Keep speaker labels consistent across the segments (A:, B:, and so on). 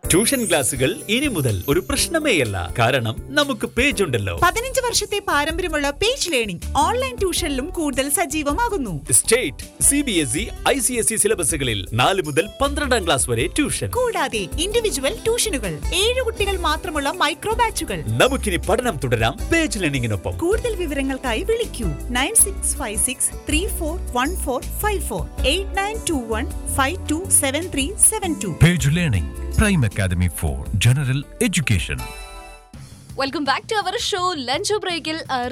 A: Tuition ക്ലാസുകൾ ഇനി മുതൽ ഒരു പ്രശ്നമേയല്ല കാരണം നമുക്ക് പേജ് ഉണ്ടല്ലോ
B: പതിനഞ്ച് വർഷത്തെ പാരമ്പര്യമുള്ള പേജ് ലേണിംഗ് ഓൺലൈൻ ട്യൂഷനിലും കൂടുതൽ സജീവമാകുന്നു
A: state C B S E I C S E സിലബസുകളിൽ നാല് മുതൽ പന്ത്രണ്ടാം ക്ലാസ് വരെ ട്യൂഷൻ
B: കൂടാതെ ഇൻഡിവിജ്വൽ ട്യൂഷനുകൾ ഏഴ് കുട്ടികൾ മാത്രമുള്ള മൈക്രോ ബാച്ചുകൾ
A: നമുക്കിനി പഠനം തുടരാം പേജ് ലേണിംഗിനൊപ്പം
B: കൂടുതൽ വിവരങ്ങൾക്കായി വിളിക്കൂ nine six five six three four one four five four eight nine two one five two seven three seven two
C: Page Learning, Prime Academy for General Education.
D: Welcome back to our show lunch ബ്രേക്കിൽ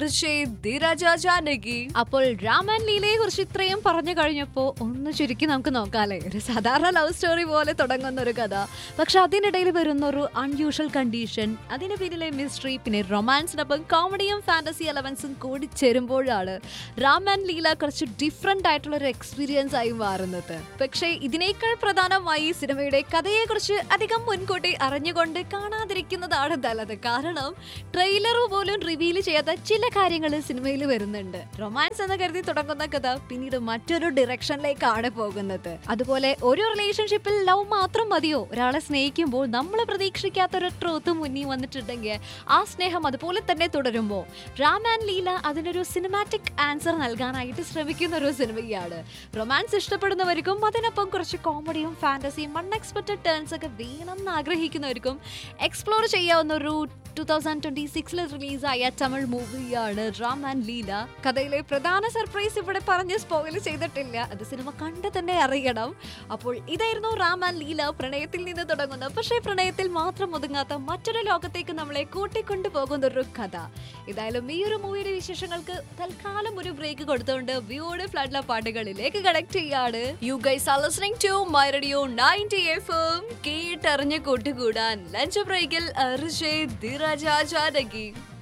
D: ജാനകി അപ്പോൾ രാമൻ ലീലയെ കുറിച്ച് ഇത്രയും പറഞ്ഞു കഴിഞ്ഞപ്പോൾ ഒന്ന് ചുരുക്കി നമുക്ക് നോക്കാല്ലേ ഒരു സാധാരണ ലവ് സ്റ്റോറി പോലെ തുടങ്ങുന്ന ഒരു കഥ പക്ഷെ അതിനിടയിൽ വരുന്ന ഒരു അൺയൂഷ്വൽ കണ്ടീഷൻ അതിന് പിന്നിലെ മിസ്റ്ററി പിന്നെ റൊമാൻസിനൊപ്പം കോമഡിയും ഫാന്റസി എലവൻസും കൂടി ചേരുമ്പോഴാണ് രാം ആൻഡ് ലീല കുറച്ച് ഡിഫറെന്റ് ആയിട്ടുള്ള ഒരു എക്സ്പീരിയൻസ് ആയി മാറുന്നത് പക്ഷേ ഇതിനേക്കാൾ പ്രധാനമായി സിനിമയുടെ കഥയെക്കുറിച്ച് അധികം മുൻകൂട്ടി അറിഞ്ഞുകൊണ്ട് കാണാതിരിക്കുന്നതാണ് നല്ലത് കാരണം ട്രെയിലർ പോലും റിവീൽ ചെയ്യാത്ത ചില കാര്യങ്ങൾ സിനിമയിൽ വരുന്നുണ്ട് റൊമാൻസ് എന്ന് കരുതി തുടങ്ങുന്ന കഥ പിന്നീട് മറ്റൊരു ഡിറക്ഷനിലേക്കാണ് പോകുന്നത് അതുപോലെ ഒരു റിലേഷൻഷിപ്പിൽ ലവ് മാത്രം മതിയോ ഒരാളെ സ്നേഹിക്കുമ്പോൾ നമ്മൾ പ്രതീക്ഷിക്കാത്ത ഒരു ട്രൂത്ത് മുന്നിൽ വന്നിട്ടുണ്ടെങ്കിൽ ആ സ്നേഹം അതുപോലെ തന്നെ തുടരുമ്പോൾ രാം ആൻഡ് ലീല അതിനൊരു സിനിമാറ്റിക് ആൻസർ നൽകാനായിട്ട് ശ്രമിക്കുന്ന ഒരു സിനിമയാണ് റൊമാൻസ് ഇഷ്ടപ്പെടുന്നവർക്കും അതിനൊപ്പം കുറച്ച് കോമഡിയും ഫാന്റസിയും അൺഎക്സ്പെക്ടഡ് ടേൺസ് ഒക്കെ വേണം എന്ന് ആഗ്രഹിക്കുന്നവർക്കും എക്സ്പ്ലോർ ചെയ്യാവുന്ന ഒരു ടു തൗസൻഡ് ട്വന്റി സിക്സിൽ റിലീസായ തമിഴ് മൂവിയാണ് റാം ആൻഡ് ലീല കഥയിലെ പ്രധാന സർപ്രൈസ് ഇവിടെ പറഞ്ഞ് സ്പോയിൽ ചെയ്തിട്ടില്ല അത് സിനിമ കണ്ട് തന്നെ അറിയണം അപ്പോൾ ഇതായിരുന്നു റാം ആൻഡ് ലീല പ്രണയത്തിൽ നിന്ന് തുടങ്ങുന്ന പക്ഷേ പ്രണയത്തിൽ മാത്രം ഒതുങ്ങാത്ത മറ്റൊരു ലോകത്തേക്ക് നമ്മളെ കൂട്ടിക്കൊണ്ടു പോകുന്ന ഒരു കഥ ഏതായാലും ഈ ഒരു മൂവിയുടെ വിശേഷങ്ങൾക്ക് തൽക്കാലം ഒരു ബ്രേക്ക് കൊടുത്തുകൊണ്ട് ബ്യൂട്ടിഫുൾ പാട്ടുകളിലേക്ക് കണക്ട് ചെയ്യാണ് you guys are listening to my radio 90 FM കേട്ടറിഞ്ഞ് കൂട്ടുകൂടാൻ ലഞ്ച് ബ്രേക്കിൽ അർഷേ ധിരജ ജാനകി